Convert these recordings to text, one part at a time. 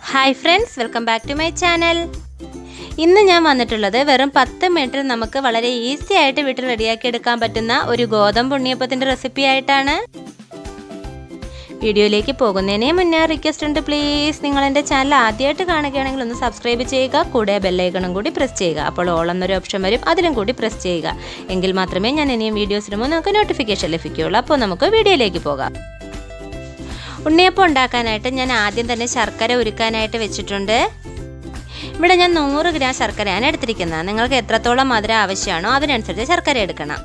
hi friends welcome back to my channel ഇന്ന് ഞാൻ വന്നിട്ടുള്ളത് വെറും പത്ത് മിനിറ്റിൽ നമുക്ക് വളരെ ഈസി ആയിട്ട് വീട്ടിൽ റെഡിയാക്കി എടുക്കാൻ പറ്റുന്ന ഒരു ഗോതമ്പ് ഉണ്ണിയപ്പത്തിൻ്റെ റെസിപ്പി ആയിട്ടാണ് വീഡിയോയിലേക്ക് പോകുന്നതിന് മുന്നേ റിക്വസ്റ്റ് ഉണ്ട് പ്ലീസ് നിങ്ങൾ എൻ്റെ ചാനൽ ആദ്യമായിട്ട് കാണുകയാണെങ്കിൽ ഒന്ന് സബ്സ്ക്രൈബ് ചെയ്യുക കൂടെ ബെല്ലൈക്കണും കൂടി പ്രസ് ചെയ്യുക അപ്പോൾ ഓൾ എന്നൊരു ഓപ്ഷൻ വരും അതിലും കൂടി പ്രസ് ചെയ്യുക എങ്കിൽ മാത്രമേ ഞാൻ ഇനിയും വീഡിയോസ് ഇടുമ്പോൾ നമുക്ക് നോട്ടിഫിക്കേഷൻ ലഭിക്കുകയുള്ളൂ അപ്പോൾ നമുക്ക് വീഡിയോയിലേക്ക് പോകാം ഉണ്ണിയപ്പം ഉണ്ടാക്കാനായിട്ട് ഞാൻ ആദ്യം തന്നെ ശർക്കര ഉരുക്കാനായിട്ട് വെച്ചിട്ടുണ്ട് ഇവിടെ ഞാൻ നൂറ് ഗ്രാം ശർക്കരയാണ് എടുത്തിരിക്കുന്നത് നിങ്ങൾക്ക് എത്രത്തോളം മധുരം ആവശ്യമാണോ അതിനനുസരിച്ച് ശർക്കര എടുക്കണം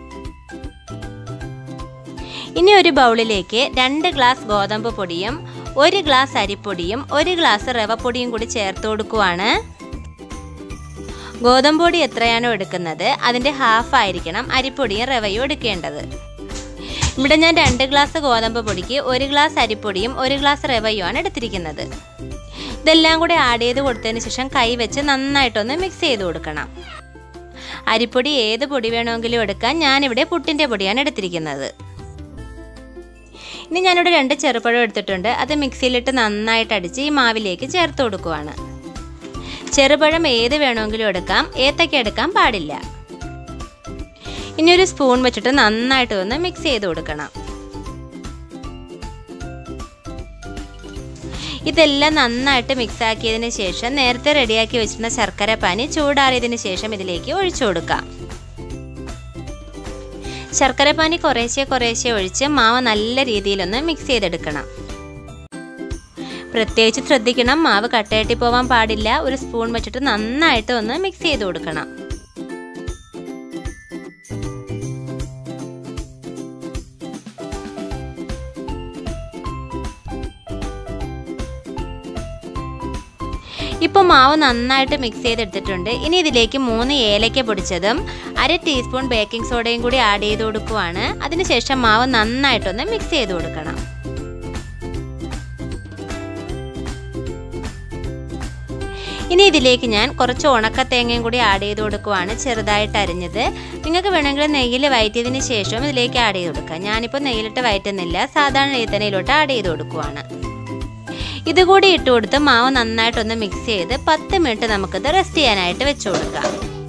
ഇനി ഒരു ബൗളിലേക്ക് രണ്ട് ഗ്ലാസ് ഗോതമ്പ് പൊടിയും ഒരു ഗ്ലാസ് അരിപ്പൊടിയും ഒരു ഗ്ലാസ് റവപ്പൊടിയും കൂടി ചേർത്ത് കൊടുക്കുവാണ് ഗോതമ്പ് പൊടി എത്രയാണോ എടുക്കുന്നത് അതിൻ്റെ ഹാഫ് ആയിരിക്കണം അരിപ്പൊടിയും റവയും എടുക്കേണ്ടത് ഇവിടെ ഞാൻ രണ്ട് ഗ്ലാസ് ഗോതമ്പ് പൊടിക്ക് ഒരു ഗ്ലാസ് അരിപ്പൊടിയും ഒരു ഗ്ലാസ് റവയുമാണ് എടുത്തിരിക്കുന്നത് ഇതെല്ലാം കൂടി ആഡ് ചെയ്ത് കൊടുത്തതിന് ശേഷം കൈ വെച്ച് നന്നായിട്ടൊന്ന് മിക്സ് ചെയ്ത് കൊടുക്കണം അരിപ്പൊടി ഏത് പൊടി വേണമെങ്കിലും എടുക്കാൻ ഞാനിവിടെ പുട്ടിൻ്റെ പൊടിയാണ് എടുത്തിരിക്കുന്നത് ഇനി ഞാനിവിടെ രണ്ട് ചെറുപഴം എടുത്തിട്ടുണ്ട് അത് മിക്സിയിലിട്ട് നന്നായിട്ട് അടിച്ച് ഈ മാവിലേക്ക് ചേർത്ത് കൊടുക്കുവാണ് ചെറുപഴം ഏത് വേണമെങ്കിലും എടുക്കാം ഏത്തക്ക എടുക്കാൻ പാടില്ല ഇനി ഒരു സ്പൂൺ വെച്ചിട്ട് നന്നായിട്ട് ഒന്ന് മിക്സ് ചെയ്ത് കൊടുക്കണം ഇതെല്ലാം നന്നായിട്ട് മിക്സ് ആക്കിയതിന് ശേഷം നേരത്തെ റെഡിയാക്കി വെച്ചിരുന്ന ശർക്കര പാനി ചൂടാറിയതിന് ശേഷം ഇതിലേക്ക് ഒഴിച്ചു കൊടുക്കാം ശർക്കര പാനി കുറേശ്ശെ കുറേശ്ശെ ഒഴിച്ച് മാവ് നല്ല രീതിയിലൊന്ന് മിക്സ് ചെയ്തെടുക്കണം പ്രത്യേകിച്ച് ശ്രദ്ധിക്കണം മാവ് കട്ടയാട്ടി പോവാൻ പാടില്ല ഒരു സ്പൂൺ വെച്ചിട്ട് നന്നായിട്ട് ഒന്ന് മിക്സ് ചെയ്ത് കൊടുക്കണം ഇപ്പോൾ മാവ് നന്നായിട്ട് മിക്സ് ചെയ്തെടുത്തിട്ടുണ്ട് ഇനി ഇതിലേക്ക് മൂന്ന് ഏലക്ക പൊടിച്ചതും അര ടീസ്പൂൺ ബേക്കിംഗ് സോഡയും കൂടി ആഡ് ചെയ്ത് കൊടുക്കുവാണ് അതിനുശേഷം മാവ് നന്നായിട്ടൊന്ന് മിക്സ് ചെയ്ത് കൊടുക്കണം ഇനി ഇതിലേക്ക് ഞാൻ കുറച്ച് ഉണക്ക തേങ്ങയും കൂടി ആഡ് ചെയ്ത് കൊടുക്കുവാണ് ചെറുതായിട്ട് അരിഞ്ഞത് നിങ്ങൾക്ക് വേണമെങ്കിൽ നെയ്യിൽ വയറ്റിയതിന് ശേഷം ഇതിലേക്ക് ആഡ് ചെയ്ത് കൊടുക്കാം ഞാനിപ്പോൾ നെയ്യിലിട്ട് വയറ്റുന്നില്ല സാധാരണ നെയ്ത്തനയിലോട്ട് ആഡ് ചെയ്ത് കൊടുക്കുവാണ് ഇതുകൂടി ഇട്ട് കൊടുത്ത് മാവ് നന്നായിട്ടൊന്ന് മിക്സ് ചെയ്ത് പത്ത് മിനിറ്റ് നമുക്കിത് റെസ്റ്റ് ചെയ്യാനായിട്ട് വെച്ചു കൊടുക്കാം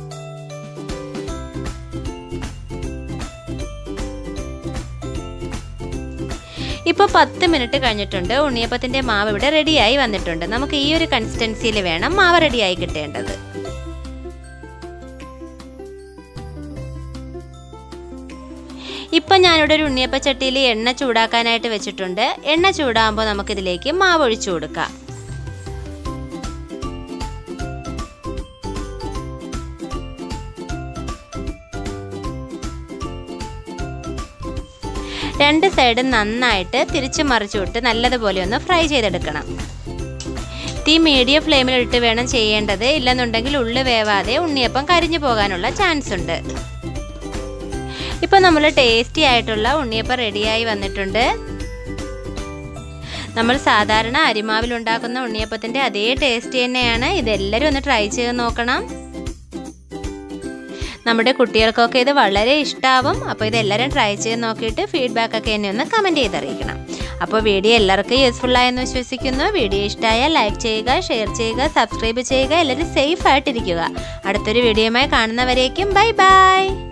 ഇപ്പോൾ പത്ത് മിനിറ്റ് കഴിഞ്ഞിട്ടുണ്ട് ഉണ്ണിയപ്പത്തിൻ്റെ മാവ് ഇവിടെ റെഡിയായി വന്നിട്ടുണ്ട് നമുക്ക് ഈ ഒരു കൺസിസ്റ്റൻസിയിൽ വേണം മാവ് റെഡിയായി കിട്ടേണ്ടത് ഇപ്പം ഞാനിവിടെ ഒരു ഉണ്ണിയപ്പ ചട്ടിയിൽ എണ്ണ ചൂടാക്കാനായിട്ട് വെച്ചിട്ടുണ്ട് എണ്ണ ചൂടാകുമ്പോൾ നമുക്കിതിലേക്ക് മാവ് ഒഴിച്ചു കൊടുക്കാം രണ്ട് സൈഡും നന്നായിട്ട് തിരിച്ചു മറിച്ചു വിട്ട് നല്ലതുപോലെ ഒന്ന് ഫ്രൈ ചെയ്തെടുക്കണം തീ മീഡിയം ഫ്ലെയിമിലിട്ട് വേണം ചെയ്യേണ്ടത് ഇല്ലെന്നുണ്ടെങ്കിൽ ഉള്ളു വേവാതെ ഉണ്ണിയപ്പം കരിഞ്ഞു പോകാനുള്ള ചാൻസ് ഉണ്ട് ഇപ്പൊ നമ്മൾ ടേസ്റ്റി ആയിട്ടുള്ള ഉണ്ണിയപ്പം റെഡിയായി വന്നിട്ടുണ്ട് നമ്മൾ സാധാരണ അരിമാവിൽ ഉണ്ടാക്കുന്ന ഉണ്ണിയപ്പത്തിന്റെ അതേ ടേസ്റ്റ് തന്നെയാണ് ഇതെല്ലാവരും ഒന്ന് ട്രൈ ചെയ്ത് നോക്കണം നമ്മുടെ കുട്ടികൾക്കൊക്കെ ഇത് വളരെ ഇഷ്ടമാവും അപ്പോൾ ഇതെല്ലാവരും ട്രൈ ചെയ്ത് നോക്കിയിട്ട് ഫീഡ്ബാക്ക് ഒക്കെ എന്നെ ഒന്ന് കമൻറ്റ് ചെയ്തറിയിക്കണം അപ്പോൾ വീഡിയോ എല്ലാവർക്കും യൂസ്ഫുൾ ആയെന്ന് വിശ്വസിക്കുന്നു വീഡിയോ ഇഷ്ടമായാൽ ലൈക്ക് ചെയ്യുക ഷെയർ ചെയ്യുക സബ്സ്ക്രൈബ് ചെയ്യുക എല്ലാവരും സേഫ് ആയിട്ടിരിക്കുക അടുത്തൊരു വീഡിയോയുമായി കാണുന്നവരേക്കും ബൈ ബൈ